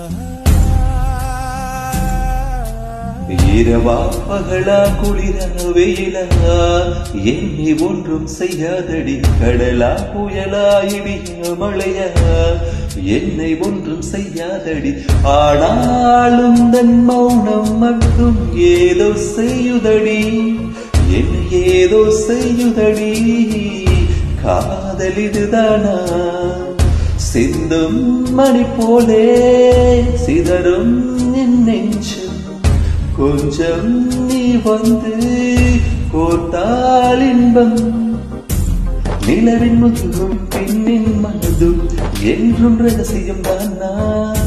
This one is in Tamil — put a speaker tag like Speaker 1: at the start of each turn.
Speaker 1: இரவா பகலா குளிரா வெயிலா என்னை ஒன்றும் செய்யாதடி கடலா புயலா இடிய மழையா என்னை ஒன்றும் செய்யாதடி ஆனாலும் தன் மௌனம் மட்டும் ஏதோ செய்யுதடி என்னை ஏதோ செய்யுதடி காதல் இதுதானா சிந்தும் மணி போலே சிதறும் என் நெஞ்சம் கொஞ்சம் நீ வந்து கோர்த்தால் இன்பம் நிலவின் முதுகும் பெண்ணின் மனதும் என்றும் ரகசியம் தான் நான்